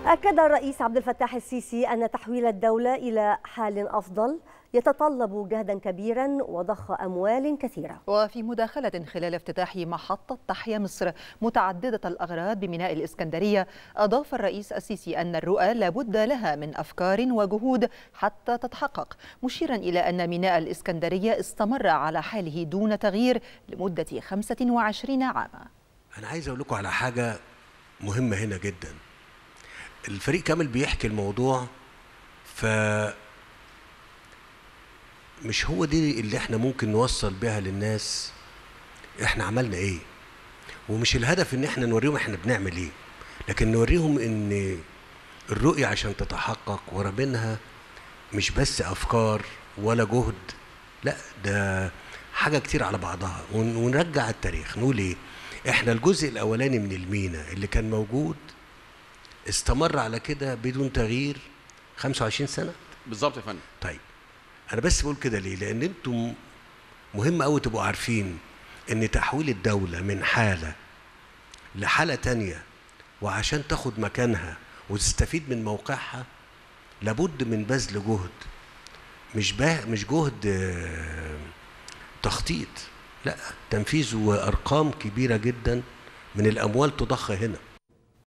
أكد الرئيس عبد الفتاح السيسي أن تحويل الدولة إلى حال أفضل يتطلب جهدا كبيرا وضخ أموال كثيرة وفي مداخلة خلال افتتاح محطة تحيا مصر متعددة الأغراض بميناء الإسكندرية أضاف الرئيس السيسي أن الرؤى لابد لها من أفكار وجهود حتى تتحقق مشيرا إلى أن ميناء الإسكندرية استمر على حاله دون تغيير لمدة 25 عاما أنا عايز أقول لكم على حاجة مهمة هنا جدا الفريق كامل بيحكي الموضوع ف مش هو دي اللي احنا ممكن نوصل بيها للناس احنا عملنا ايه ومش الهدف ان احنا نوريهم احنا بنعمل ايه لكن نوريهم ان الرؤية عشان تتحقق ورا منها مش بس افكار ولا جهد لا ده حاجة كتير على بعضها ون- ونرجع التاريخ نقول ايه احنا الجزء الاولاني من المينا اللي كان موجود استمر على كده بدون تغيير 25 سنة بالظبط يا فندم طيب انا بس بقول كده ليه لان انتم مهم قوي تبقوا عارفين ان تحويل الدولة من حالة لحالة تانية وعشان تاخد مكانها وتستفيد من موقعها لابد من بذل جهد مش با مش جهد آه، تخطيط لا تنفيذ وارقام كبيرة جدا من الاموال تضخ هنا